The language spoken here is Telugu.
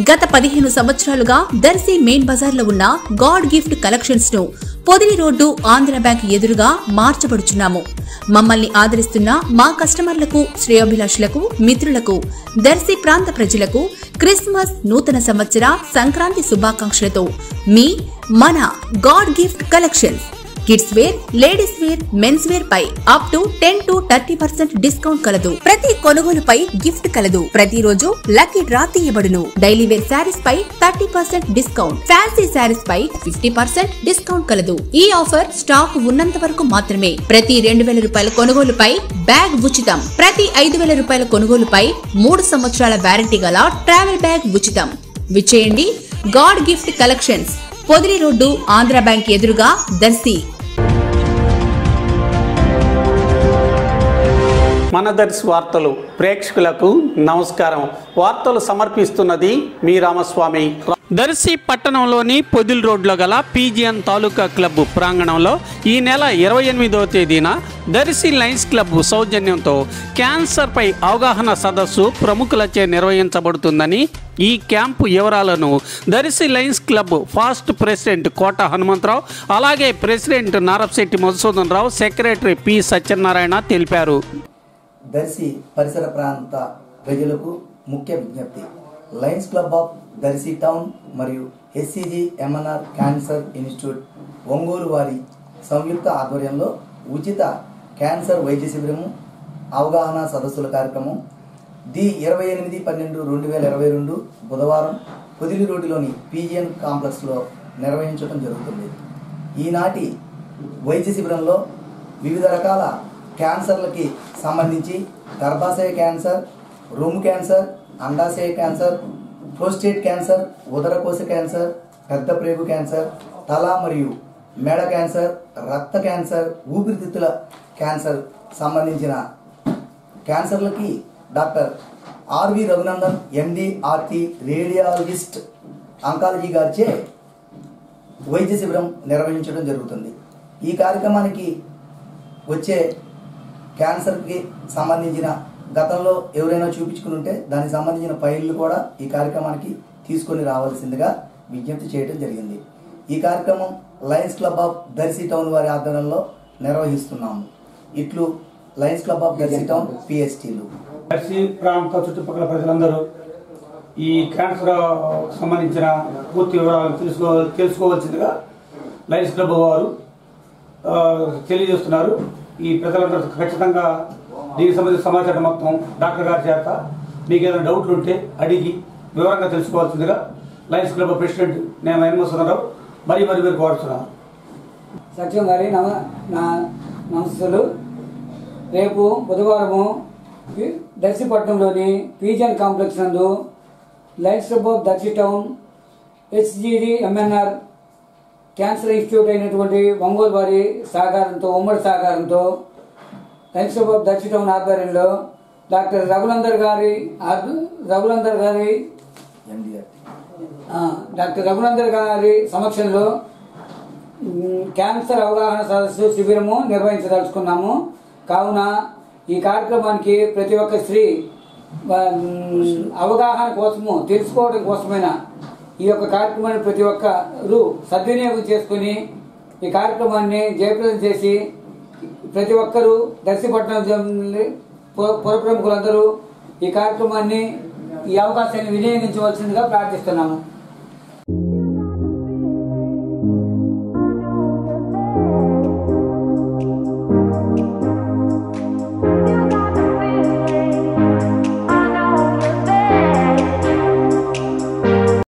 గత పదిహేను సంవత్సరాలుగా దర్శి మెయిన్ బజార్లో ఉన్న గాడ్ గిఫ్ట్ కలెక్షన్స్ ను పొదిలి రోడ్డు ఆంధ్ర బ్యాంక్ ఎదురుగా మార్చబడుచున్నాము మమ్మల్ని ఆదరిస్తున్న మా కస్టమర్లకు శ్రేయోభిలాషులకు మిత్రులకు దర్శి ప్రాంత ప్రజలకు క్రిస్మస్ నూతన సంవత్సర సంక్రాంతి శుభాకాంక్షలతో మీ మన God gift collections kids wear ladies wear men's wear పై up to ten to thirty percent discount కలదు ప్రతి కొనుగోలుపై గిఫ్ట్ కలదు ప్రతిరోజు లక్కీ డ్రా తీయబడును డైలీ వేర్ శారీస్ పై thirty percent discount fancy saris పై ఫిఫ్టీ పర్సెంట్ డిస్కౌంట్ కలదు ఈ ఆఫర్ స్టాక్ ఉన్నంత వరకు మాత్రమే ప్రతి రెండు వేల రూపాయల కొనుగోలుపై బ్యాగ్ ఉచితం ప్రతి ఐదు వేల రూపాయల కొనుగోలుపై మూడు సంవత్సరాల వ్యారంటీ గల ట్రావెల్ బ్యాగ్ ఉచితం విచ్చేయండి God gift collections Podili road Andhra bank ఎదురుగా దర్శి మన దర్శి వార్తలు ప్రేక్షకులకు నమస్కారం వార్తలు సమర్పిస్తున్నది మీ రామస్వామి దర్శి పట్టణంలోని పొదిల్ రోడ్లో గల పీజిఎన్ తాలూకా క్లబ్ ప్రాంగణంలో ఈ నెల ఇరవై ఎనిమిదవ తేదీన దర్శి లయన్స్ క్లబ్ సౌజన్యంతో క్యాన్సర్పై అవగాహన సదస్సు ప్రముఖులచే నిర్వహించబడుతుందని ఈ క్యాంపు వివరాలను Darsi lions club past president Kota Hanumantharao అలాగే president Narapasetti Madhusudan Rao secretary P Satyanarayana తెలిపారు దర్శి పరిసర ప్రాంత ప్రజలకు ముఖ్య విజ్ఞప్తి lions club of Darsi town మరియు SCG MNR cancer institute Ongole వారి సంయుక్త ఆధ్వర్యంలో ఉచిత క్యాన్సర్ వైద్య శిబిరము అవగాహన సదస్సుల కార్యక్రమం ది ఇరవై ఎనిమిది పన్నెండు రెండు వేల ఇరవై రెండు బుధవారం పొదిలి రోడ్డులోని పీజిఎన్ కాంప్లెక్స్లో నిర్వహించడం జరుగుతుంది ఈనాటి వైద్య శిబిరంలో వివిధ రకాల క్యాన్సర్లకి సంబంధించి గర్భాశయ క్యాన్సర్ రొమ్ము క్యాన్సర్ అండాశయ క్యాన్సర్ ప్రోస్టేట్ క్యాన్సర్ ఉదరకోశ క్యాన్సర్ పెద్ద ప్రేగు క్యాన్సర్ తల మరియు మెడ క్యాన్సర్ రక్త క్యాన్సర్ ఊపిరితిత్తుల క్యాన్సర్ సంబంధించిన క్యాన్సర్లకి doctor RV Raghunandan MD RT radiologist oncology గారిచే వైద్య శిబిరం నిర్వహించడం జరుగుతుంది ఈ కార్యక్రమానికి వచ్చే క్యాన్సర్కి సంబంధించిన గతంలో ఎవరైనా చూపించుకుని ఉంటే దానికి సంబంధించిన ఫైళ్లు కూడా ఈ కార్యక్రమానికి తీసుకొని రావాల్సిందిగా విజ్ఞప్తి చేయడం జరిగింది ఈ కార్యక్రమం lions club of Darsi town వారి ఆధ్వర్యంలో నిర్వహిస్తున్నాము ఇట్లు lions club of Darsi town పిఎస్టీలు దర్శి ప్రాంత చుట్టుపక్కల ప్రజలందరూ ఈ క్యాన్సర్ సంబంధించిన పూర్తి వివరాలు తెలుసుకో తెలుసుకోవాల్సిందిగా లయన్స్ క్లబ్ వారు ఆ, తెలియజేస్తున్నారు ఈ ప్రజలందరూ ఖచ్చితంగా దీనికి సంబంధించిన సమాచారం మొత్తం డాక్టర్ గారి చేత మీకు ఏదైనా డౌట్లు ఉంటే అడిగి వివరంగా తెలుసుకోవాల్సిందిగా లయన్స్ క్లబ్ ప్రెసిడెంట్ నేను ఎన్మోసనరావు మరి మరి మీరు కోరుతున్నాను సత్యం గారి నమ నా నమస్తులు రేపు బుధవారము దర్శిపట్నంలోని పీజన్ కాంప్లెక్స్ నందు lights club of Darsi town HGD MNR cancer institute అయినటువంటి ఒంగోలు వారి సహకారంతో ఉమ్మడి సహకారంతో lights club of Darsi town ఆధ్వర్యంలో డాక్టర్ రఘునందర్ గారి ఆధ్వ- రఘునందర్ గారి ఎండిఆర్ ఆ, డాక్టర్ రఘునందర్ గారి సమక్షంలో మ్, క్యాన్సర్ అవగాహన సదస్సు శిబిరము నిర్వహించదలుచుకున్నాము కావున ఈ కార్యక్రమానికి ప్రతి ఒక్క స్త్రీ ఆ, మ్, అవగాహన కోసము తెలుసుకోవడం కోసమైన ఈ యొక్క కార్యక్రమాన్ని ప్రతి ఒక్కరు సద్వినియోగం చేసుకుని ఈ కార్యక్రమాన్ని జయప్రదం చేసి ప్రతి ఒక్కరూ దర్శిపట్నం జం- పుర- పుర ప్రముఖులందరూ ఈ కార్యక్రమాన్ని ఈ అవకాశాన్ని వినియోగించవలసిందిగా ప్రార్థిస్తున్నాము